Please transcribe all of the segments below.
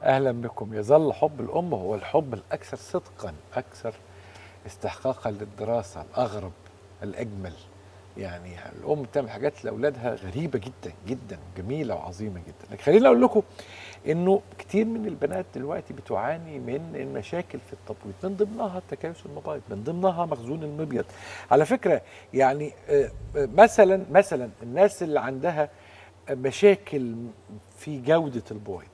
اهلا بكم يظل حب الام هو الحب الاكثر صدقا اكثر استحقاقا للدراسه الاغرب الاجمل يعني الام بتعمل حاجات لاولادها غريبه جدا جدا جميله وعظيمه جدا لكن خليني اقول لكم انه كتير من البنات دلوقتي بتعاني من المشاكل في التبويض من ضمنها التكيس المبيض من ضمنها مخزون المبيض على فكره يعني آه، آه، مثلا مثلا الناس اللي عندها مشاكل في جوده البويض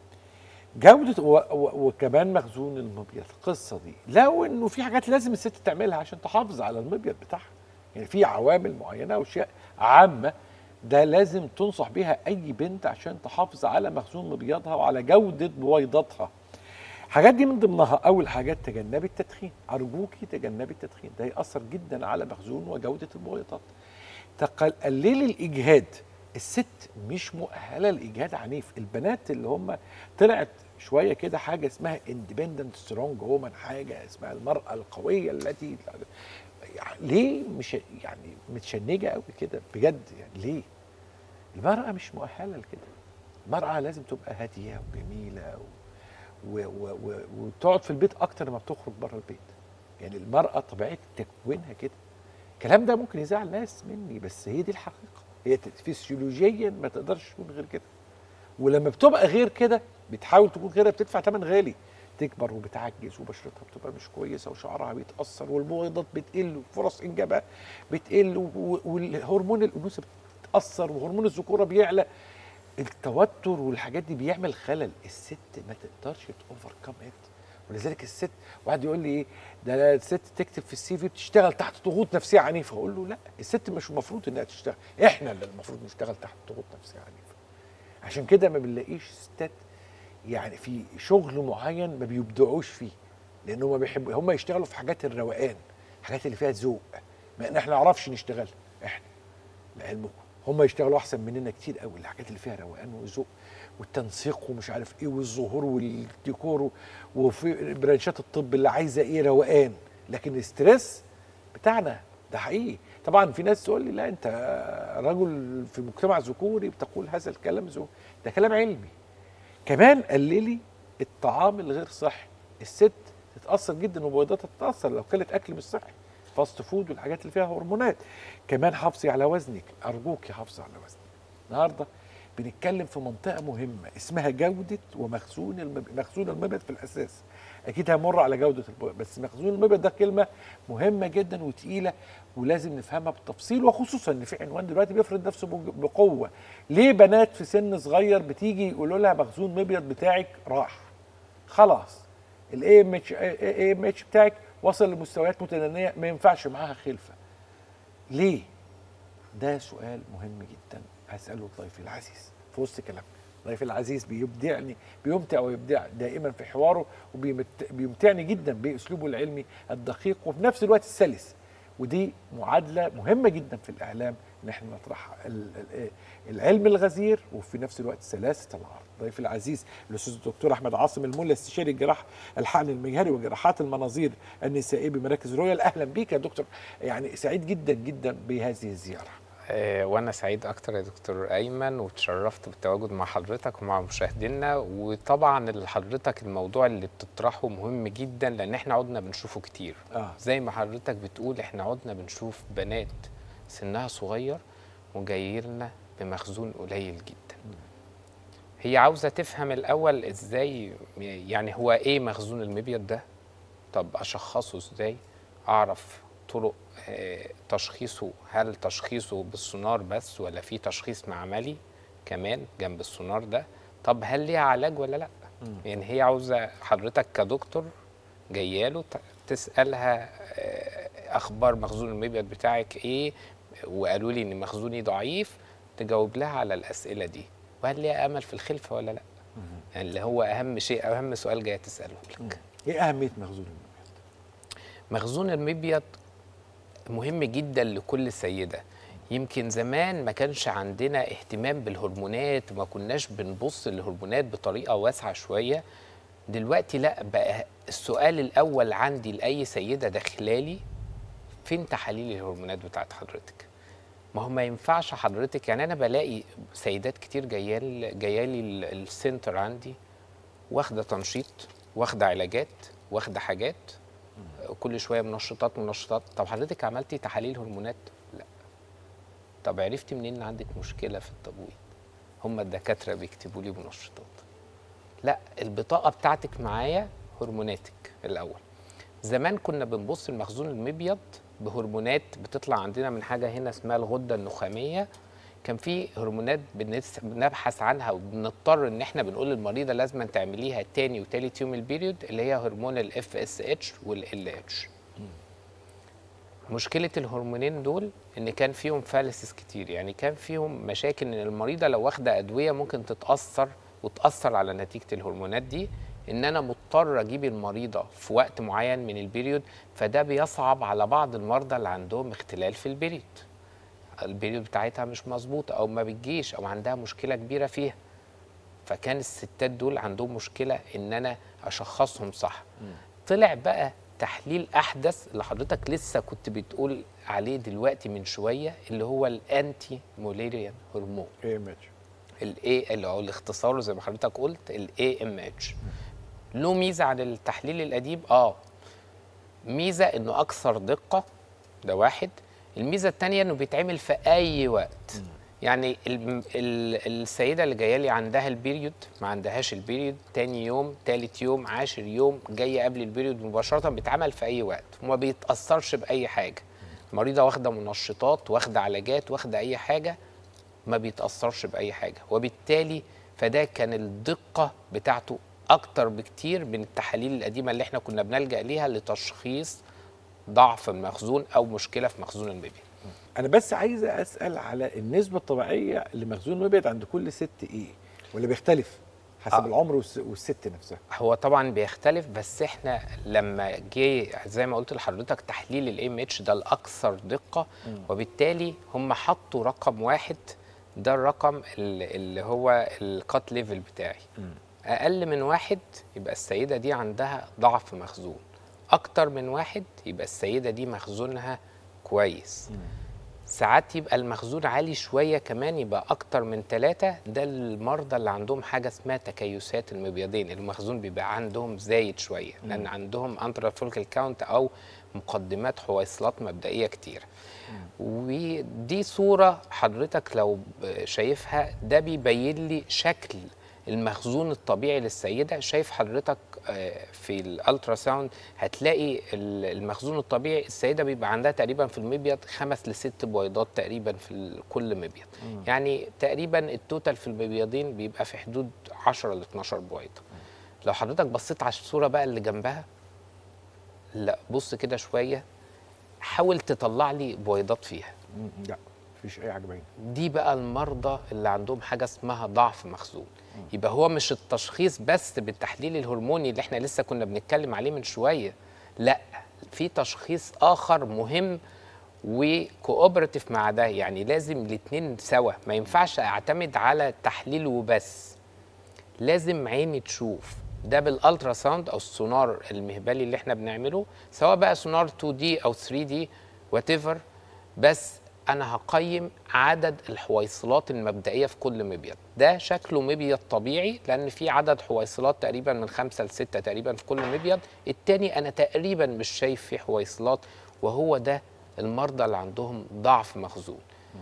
جودة و و وكمان مخزون المبيض القصة دي لو انه في حاجات لازم الست تعملها عشان تحافظ على المبيض بتاعها يعني في عوامل معينة واشياء عامة ده لازم تنصح بيها اي بنت عشان تحافظ على مخزون مبيضها وعلى جودة بويضتها حاجات دي من ضمنها اول حاجات تجنبي التدخين ارجوكي تجنبي التدخين ده ياثر جدا على مخزون وجوده البويضات تقل- قللي الاجهاد الست مش مؤهله لاجهاد عنيف البنات اللي هم طلعت شويه كده حاجه اسمها اندبندنت سترونج وومن حاجه اسمها المراه القويه التي يعني ليه مش يعني متشنجه قوي كده بجد يعني ليه المراه مش مؤهله لكده المراه لازم تبقى هاديه وجميله و... و... و... و... وتقعد في البيت اكتر ما بتخرج بره البيت يعني المراه طبيعه تكوينها كده الكلام ده ممكن يزعل ناس مني بس هي دي الحقيقه هي ت- فسيولوجيا ما تقدرش تكون غير كده ولما بتبقى غير كده بتحاول تكون غيرها بتدفع ثمن غالي تكبر وبتعجز وبشرتها بتبقى مش كويسه وشعرها بيتاثر والبويضات بتقل وفرص انجابها بتقل و- و- والهرمون الانوثه بتتاثر وهرمون الذكوره بيعلى التوتر والحاجات دي بيعمل خلل الست ما تقدرش تاوفر كم ات ولذلك الست واحد يقول لي ايه ده الست تكتب في السي في بتشتغل تحت ضغوط نفسيه عنيفه اقول له لا الست مش المفروض انها تشتغل احنا اللي المفروض نشتغل تحت ضغوط نفسيه عنيفه عشان كده ما بنلاقيش ستات يعني في شغل معين ما بيبدعوش فيه لان هم بيحبوا هم يشتغلوا في حاجات الروقان الحاجات اللي فيها ذوق ما ان احنا نعرفش نشتغل احنا لعلمكم هم يشتغلوا احسن مننا كتير قوي الحاجات اللي فيها روقان وذوق والتنسيق ومش عارف ايه والظهور والديكور وفي برانشات الطب اللي عايزه ايه روقان لكن الاسترس بتاعنا ده حقيقي طبعا في ناس تقول لي لا انت رجل في مجتمع ذكوري بتقول هذا الكلام ذو ده كلام علمي كمان قللي الطعام الغير صحي الست تتاثر جدا وبويضاتها تتاثر لو كلت اكل مش صحي فاست فود والحاجات اللي فيها هرمونات كمان حافظي على وزنك ارجوكي حافظي على وزنك النهارده بنتكلم في منطقه مهمه اسمها جوده ومخزون المب... مخزون المبيض في الاساس اكيد همر على جوده البيض بس مخزون المبيض ده كلمه مهمه جدا وتقيله ولازم نفهمها بالتفصيل وخصوصا ان في عنوان دلوقتي بيفرض نفسه بج- بقوه ليه بنات في سن صغير بتيجي يقولوا لها مخزون المبيض بتاعك راح خلاص الاي ام اتش اي ام اتش بتاعك وصل لمستويات متدنيه ما ينفعش معاها خلفه ليه ده سؤال مهم جدا هساله ضيفي العزيز في وسط كلامنا ضيفي العزيز بيبدعني بيمتع ويبدع دائما في حواره وبيمتعني جدا باسلوبه العلمي الدقيق وفي نفس الوقت السلس ودي معادله مهمه جدا في الاعلام ان احنا نطرحها ال- ال- العلم الغزير وفي نفس الوقت سلاسه العرض ضيفي العزيز الاستاذ الدكتور احمد عاصم الملا استشاري الجراح الحقن المجهري وجراحات المناظير النسائيه بمراكز رويال اهلا بيك يا دكتور يعني سعيد جدا جدا بهذه الزياره آه، وانا سعيد اكتر يا دكتور ايمن وتشرفت بالتواجد مع حضرتك ومع مشاهدينا وطبعا اللي حضرتك الموضوع اللي بتطرحه مهم جدا لان احنا عدنا بنشوفه كتير اه زي ما حضرتك بتقول احنا عدنا بنشوف بنات سنها صغير وجاي لنا بمخزون قليل جدا هي عاوزه تفهم الاول ازاي يعني هو ايه مخزون المبيض ده طب اشخصه ازاي اعرف طرق آه، تشخيصه هل تشخيصه بالسونار بس ولا في تشخيص معملي كمان جنب السونار ده طب هل ليها علاج ولا لا يعني هي عاوزه حضرتك كدكتور جاياله ت- تسالها آه، اخبار مخزون المبيض بتاعك ايه وقالوا لي ان مخزوني ضعيف تجاوب لها على الاسئله دي وهل ليها امل في الخلفه ولا لا يعني اللي هو اهم شيء اهم سؤال جاي تساله لك ايه اهميه مخزون المبيض مخزون المبيض مهم جدا لكل سيدة يمكن زمان ما كانش عندنا اهتمام بالهرمونات وما كناش بنبص للهرمونات بطريقة واسعة شوية دلوقتي لا بقى السؤال الأول عندي لأي سيدة داخلالي فين تحاليل الهرمونات بتاعت حضرتك ما هو ما ينفعش حضرتك يعني أنا بلاقي سيدات كتير جاية جاية لي ال- السنتر عندي واخده تنشيط واخده علاجات واخده حاجات كل شويه منشطات منشطات طب حضرتك عملتي تحاليل هرمونات لا طب عرفتي منين ان عندك مشكله في التبويض هم الدكاتره بيكتبوا لي منشطات لا البطاقه بتاعتك معايا هرموناتك الاول زمان كنا بنبص المخزون المبيض بهرمونات بتطلع عندنا من حاجه هنا اسمها الغده النخاميه كان في هرمونات بنس- بنبحث عنها وبنضطر ان احنا بنقول للمريضه لازم تعمليها تاني وتالت يوم البيريود اللي هي هرمون الاف اس اتش والال اتش مشكله الهرمونين دول ان كان فيهم فالسس كتير يعني كان فيهم مشاكل ان المريضه لو واخده ادويه ممكن تتاثر وتاثر على نتيجه الهرمونات دي ان انا مضطر اجيب المريضه في وقت معين من البيريود فده بيصعب على بعض المرضى اللي عندهم اختلال في البيريود البيريود بتاعتها مش مظبوطه او ما بتجيش او عندها مشكله كبيره فيها فكان الستات دول عندهم مشكله ان انا اشخصهم صح طلع بقى تحليل احدث اللي حضرتك لسه كنت بتقول عليه دلوقتي من شويه اللي هو الانتي موليريان هرمون اي ام اتش الاي اللي هو الاختصار زي ما حضرتك قلت الاي ام اتش له ميزه عن التحليل القديم اه ميزه انه اكثر دقه ده واحد الميزه الثانيه انه بيتعمل في اي وقت يعني ال ال السيده اللي جايه لي عندها البيريود ما عندهاش البيريود تاني يوم تالت يوم عاشر يوم جايه قبل البيريود مباشره بيتعمل في اي وقت وما بيتاثرش باي حاجه مريضه واخده منشطات واخده علاجات واخده اي حاجه ما بيتاثرش باي حاجه وبالتالي فده كان الدقه بتاعته اكتر بكتير من التحاليل القديمه اللي احنا كنا بنلجا ليها لتشخيص ضعف المخزون او مشكله في مخزون المبيض انا بس عايز اسال على النسبه الطبيعيه لمخزون المبيض عند كل ست ايه ولا بيختلف حسب آه. آه. العمر والس- والست نفسها هو طبعا بيختلف بس احنا لما جه زي ما قلت لحضرتك تحليل الام اتش ده الاكثر دقه وبالتالي هم حطوا رقم واحد ده الرقم ال- اللي هو الكات ليفل بتاعي اقل من واحد يبقى السيده دي عندها ضعف مخزون اكتر من واحد يبقى السيده دي مخزونها كويس ساعات يبقى المخزون عالي شوية كمان يبقى أكتر من ثلاثة ده المرضى اللي عندهم حاجة اسمها تكيسات المبيضين المخزون بيبقى عندهم زايد شوية لأن عندهم انترا فولكل كاونت أو مقدمات حويصلات مبدئية كتير ودي صورة حضرتك لو ب- شايفها ده بيبين لي شكل المخزون الطبيعي للسيدة شايف حضرتك آه، في الالترا ساوند هتلاقي ال- المخزون الطبيعي السيدة بيبقى عندها تقريبا في المبيض خمس لست بويضات تقريبا في ال- كل مبيض يعني تقريبا التوتال في المبيضين بيبقى في حدود 10 ل 12 بويضة لو حضرتك بصيت على الصورة بقى اللي جنبها لا بص كده شوية حاول تطلع لي بويضات فيها مم، لا مفيش اي عجبين دي بقى المرضى اللي عندهم حاجه اسمها ضعف مخزون يبقى هو مش التشخيص بس بالتحليل الهرموني اللي احنا لسه كنا بنتكلم عليه من شويه لا في تشخيص اخر مهم وكوبراتيف مع ده يعني لازم الاتنين سوا ما ينفعش اعتمد على تحليل وبس لازم عيني تشوف ده بالالترا ساوند او السونار المهبلي اللي احنا بنعمله سواء بقى سونار 2 دي او 3 دي وات ايفر بس انا هقيم عدد الحويصلات المبدئيه في كل مبيض ده شكله مبيض طبيعي لان في عدد حويصلات تقريبا من خمسة لستة تقريبا في كل مبيض التاني انا تقريبا مش شايف فيه حويصلات وهو ده المرضى اللي عندهم ضعف مخزون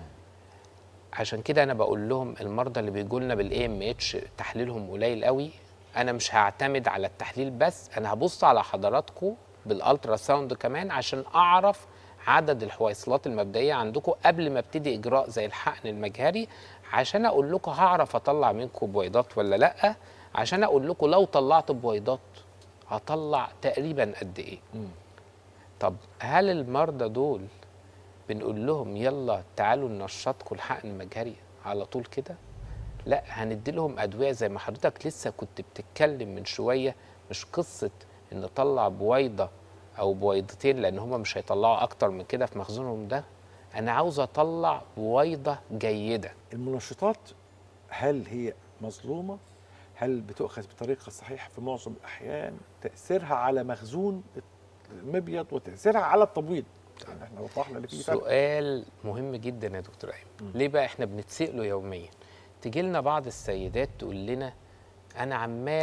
عشان كده انا بقول لهم المرضى اللي بيجوا لنا بالاي ام اتش تحليلهم قليل قوي انا مش هعتمد على التحليل بس انا هبص على حضراتكم بالالترا ساوند كمان عشان اعرف عدد الحويصلات المبدئيه عندكم قبل ما ابتدي اجراء زي الحقن المجهري عشان اقول لكم هعرف اطلع منكم بويضات ولا لا عشان اقول لكم لو طلعت بويضات هطلع تقريبا قد ايه طب هل المرضى دول بنقول لهم يلا تعالوا ننشطكم الحقن المجهري على طول كده لا هندي لهم ادويه زي ما حضرتك لسه كنت بتتكلم من شويه مش قصه ان نطلع بويضه او بويضتين لان هم مش هيطلعوا اكتر من كده في مخزونهم ده انا عاوز اطلع بويضه جيده المنشطات هل هي مظلومه هل بتؤخذ بطريقه صحيحه في معظم الاحيان تاثيرها على مخزون المبيض وتاثيرها على التبويض يعني احنا وضحنا اللي فيه فرق سؤال مهم جدا يا دكتور ايمن ليه بقى احنا بنتساله يوميا تيجي لنا بعض السيدات تقول لنا انا عماله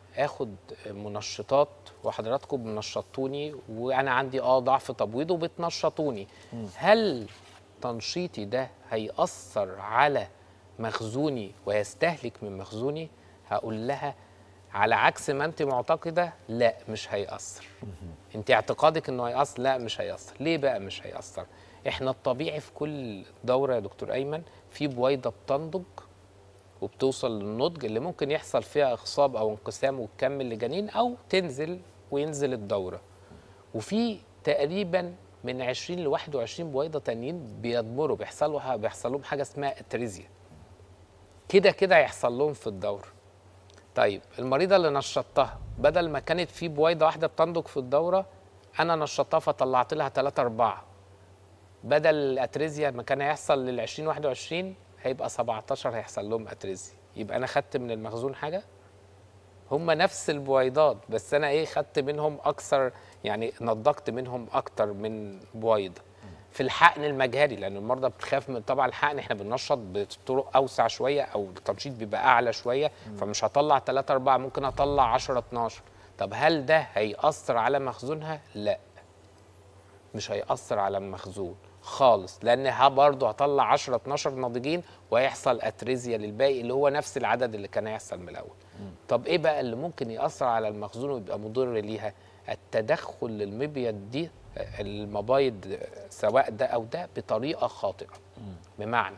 اخد منشطات وحضراتكم منشطوني وانا عندي اه ضعف تبويض وبتنشطوني هل تنشيطي ده هيأثر على مخزوني ويستهلك من مخزوني هقول لها على عكس ما انت معتقده لا مش هيأثر انت اعتقادك انه هيأثر لا مش هيأثر ليه بقى مش هيأثر احنا الطبيعي في كل دوره يا دكتور ايمن في بويضه بتنضج وبتوصل للنضج اللي ممكن يحصل فيها اخصاب او انقسام وتكمل لجنين او تنزل وينزل الدوره وفي تقريبا من 20 ل 21 بويضه تانيين بيضمروا بيحصل لها بيحصل لهم حاجه اسمها اتريزيا كده كده هيحصل لهم في الدوره طيب المريضه اللي نشطتها بدل ما كانت في بويضه واحده بتنضج في الدوره انا نشطتها فطلعت لها 3 4 بدل الاتريزيا ما كان هيحصل لل 20 21 هيبقى 17 هيحصل لهم اتريزيا يبقى انا خدت من المخزون حاجه هم نفس البويضات بس انا ايه خدت منهم اكثر يعني نضجت منهم اكتر من بويضه في الحقن المجهري لان المرضى بتخاف من طبعا الحقن احنا بننشط بطرق اوسع شويه او التنشيط بيبقى اعلى شويه فمش هطلع 3 4 ممكن اطلع 10 12 طب هل ده هيأثر على مخزونها؟ لا مش هيأثر على المخزون خالص لان ها برضه هطلع 10 12 ناضجين وهيحصل اتريزيا للباقي اللي هو نفس العدد اللي كان هيحصل من الاول طب ايه بقى اللي ممكن يأثر على المخزون ويبقى مضر ليها التدخل للمبيض دي المبايض سواء ده او ده بطريقه خاطئه بمعنى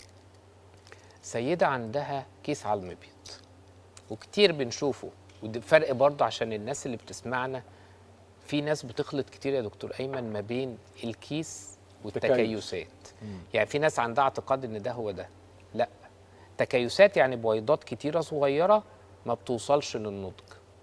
سيده عندها كيس على المبيض وكتير بنشوفه ودي فرق برضه عشان الناس اللي بتسمعنا في ناس بتخلط كتير يا دكتور ايمن ما بين الكيس والتكيسات يعني في ناس عندها اعتقاد ان ده هو ده لا تكيسات يعني بويضات كتيره صغيره ما بتوصلش للنضج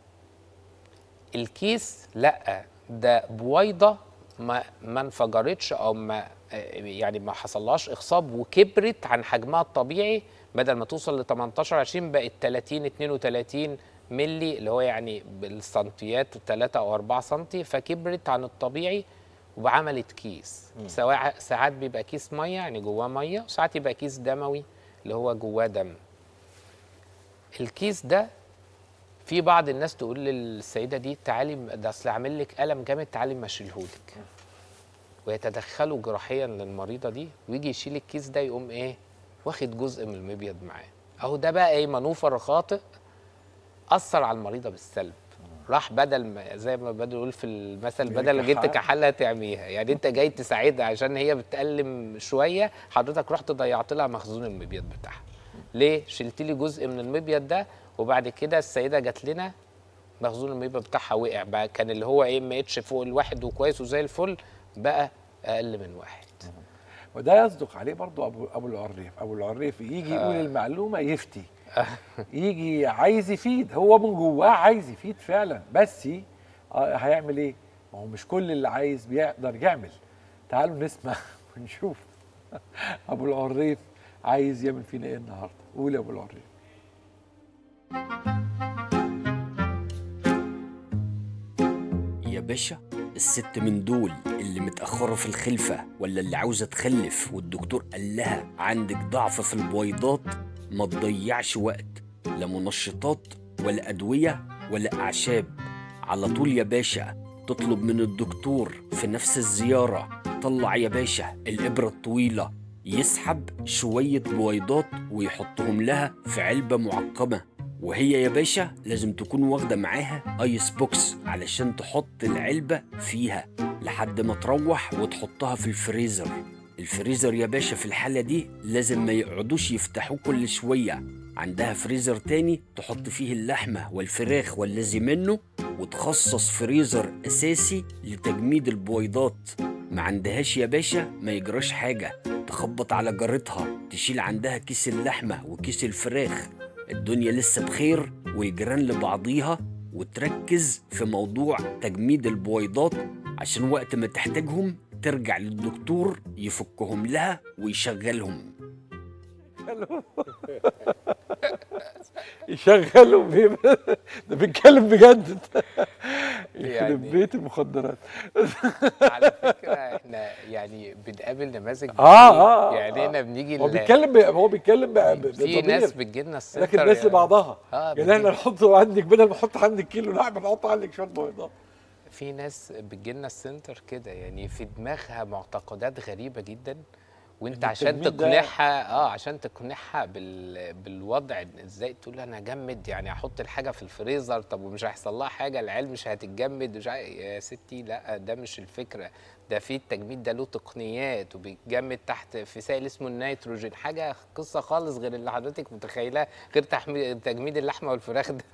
الكيس لا ده بويضه ما ما انفجرتش او ما يعني ما حصلهاش اخصاب وكبرت عن حجمها الطبيعي بدل ما توصل ل 18 20 بقت 30 32 ملي اللي هو يعني بالسنتيات 3 او 4 سنتي فكبرت عن الطبيعي وعملت كيس سواء ساعات بيبقى كيس ميه يعني جواه ميه وساعات يبقى كيس دموي اللي هو جواه دم الكيس ده في بعض الناس تقول للسيده دي تعالي ده اصل عامل لك الم جامد تعالي مشيلهولك ويتدخلوا جراحيا للمريضه دي ويجي يشيل الكيس ده يقوم ايه واخد جزء من المبيض معاه اهو ده بقى ايه منوفر خاطئ اثر على المريضه بالسلب راح بدل ما زي ما بدل يقول في المثل بدل جيت كحلها تعميها يعني انت جاي تساعدها عشان هي بتألم شويه حضرتك رحت ضيعت لها مخزون المبيض بتاعها ليه شلت لي جزء من المبيض ده وبعد كده السيده جات لنا مخزون المبيض بتاعها وقع بقى كان اللي هو ايه ام اتش فوق الواحد وكويس وزي الفل بقى اقل من واحد وده يصدق عليه برضو ابو ابو العريف ابو العريف يجي يقول المعلومه يفتي يجي عايز يفيد هو من جواه عايز يفيد فعلا بس آه هيعمل ايه ما هو مش كل اللي عايز بيقدر يعمل تعالوا نسمع ونشوف ابو العريف عايز يعمل فينا ايه النهارده قول يا ابو العريف يا باشا الست من دول اللي متأخرة في الخلفة ولا اللي عاوزة تخلف والدكتور قال لها عندك ضعف في البويضات ما تضيعش وقت لا منشطات ولا أدوية ولا أعشاب على طول يا باشا تطلب من الدكتور في نفس الزيارة طلع يا باشا الإبرة الطويلة يسحب شوية بويضات ويحطهم لها في علبة معقمة وهي يا باشا لازم تكون واخدة معاها ايس بوكس علشان تحط العلبة فيها لحد ما تروح وتحطها في الفريزر الفريزر يا باشا في الحالة دي لازم ما يقعدوش يفتحوه كل شوية عندها فريزر تاني تحط فيه اللحمة والفراخ والذي منه وتخصص فريزر أساسي لتجميد البويضات ما عندهاش يا باشا ما يجراش حاجة تخبط على جارتها تشيل عندها كيس اللحمة وكيس الفراخ الدنيا لسه بخير والجيران لبعضيها وتركز في موضوع تجميد البويضات عشان وقت ما تحتاجهم ترجع للدكتور يفكهم لها ويشغلهم يشغلوا ده بيتكلم بجد يخرب يعني بيت المخدرات على فكره احنا يعني بنقابل نماذج آه، آه، آه، يعني آه. احنا بنيجي هو ل- بيتكلم ب- هو بيتكلم ب- ب- في ناس بضمير بتجي لنا السنتر لكن الناس يعني- لبعضها اه يعني احنا بتجي- نحط عندك بدل ما نحط عندك كيلو لحمه نحط عندك شويه بيضات في ناس بتجي لنا السنتر كده يعني في دماغها معتقدات غريبه جدا وانت إن عشان التجميد ده- تقنعها اه عشان تقنعها بال... بالوضع إن ازاي تقول انا اجمد يعني احط الحاجه في الفريزر طب ومش هيحصل لها حاجه العيال مش هتتجمد مش عارف- يا ستي لا ده مش الفكره ده في التجميد ده له تقنيات وبيتجمد تحت في سائل اسمه النيتروجين حاجه قصه خالص غير اللي حضرتك متخيلها غير تحمي... تجميد اللحمه والفراخ ده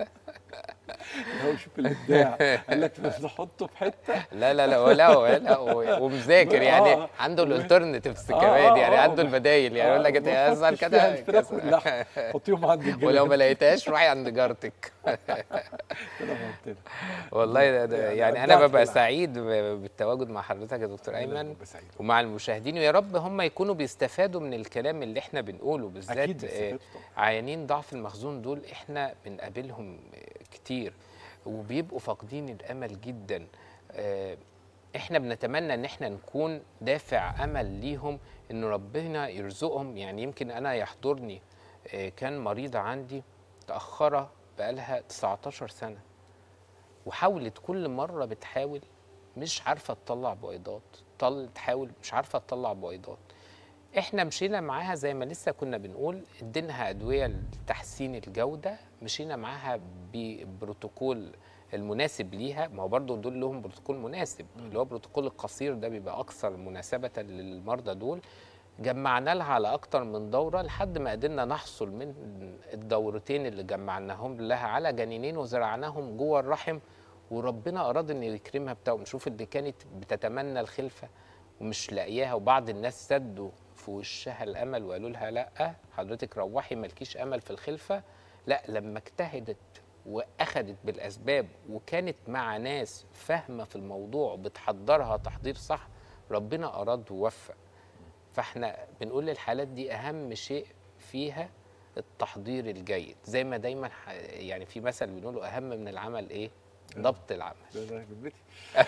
هو شوف الابداع قال لك نحطه في حته لا لا لا ولا ولا ومذاكر يعني آه. عنده الالترناتيفز آه، كمان آه، يعني آه. عنده البدايل يعني يقول لك انت ما يظهر تحطش فيها كده الفراخ كذا. واللحم حطيهم عند الجلد ولو ما لقيتهاش روحي عند جارتك كده ما قلت لك. والله ده ده يعني يعني انا أبدعت ببقى في سعيد ب- بالتواجد مع حضرتك يا دكتور ايمن بس سعيد. ومع المشاهدين ويا رب هم يكونوا بيستفادوا من الكلام اللي احنا بنقوله بالذات اكيد آه، بيستفادوا طبعاً. عيانين ضعف المخزون دول احنا بنقابلهم كتير وبيبقوا فاقدين الامل جدا آه، احنا بنتمنى ان احنا نكون دافع امل ليهم ان ربنا يرزقهم يعني يمكن انا يحضرني آه، كان مريضه عندي متاخره بقالها 19 سنه وحاولت كل مره بتحاول مش عارفه تطلع بويضات طل تحاول مش عارفه تطلع بويضات احنا مشينا معاها زي ما لسه كنا بنقول اديناها ادويه لتحسين الجوده مشينا معاها ببروتوكول المناسب ليها ما هو برضه دول لهم بروتوكول مناسب اللي هو البروتوكول القصير ده بيبقى اكثر مناسبه للمرضى دول جمعنا لها على اكتر من دوره لحد ما قدرنا نحصل من الدورتين اللي جمعناهم لها على جنينين وزرعناهم جوه الرحم وربنا اراد ان يكرمها بتاعه نشوف اللي كانت بتتمنى الخلفه ومش لاقياها وبعض الناس سدوا في وشها الامل وقالوا لها لا حضرتك روحي مالكيش امل في الخلفه لا لما اجتهدت واخدت بالاسباب وكانت مع ناس فاهمه في الموضوع بتحضرها تحضير صح ربنا اراد ووفق فاحنا بنقول للحالات دي اهم شيء فيها التحضير الجيد زي ما دايما ح- يعني في مثل بنقوله اهم من العمل ايه ضبط العمل ده ده جملتي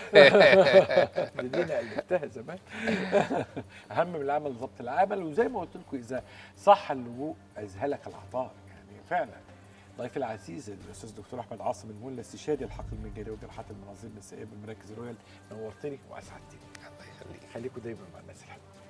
دي دي انا الفتها زمان اهم من العمل ضبط العمل وزي ما قلت لكم اذا صح اللجوء اذهلك العطاء يعني فعلا ضيفي العزيز الاستاذ دكتور احمد عاصم المولى استشاري الحقل المنجلي وجراحات المناظير النسائيه بالمراكز الرويال نورتني واسعدتني الله يخليك خليكم دايما مع الناس الحلوه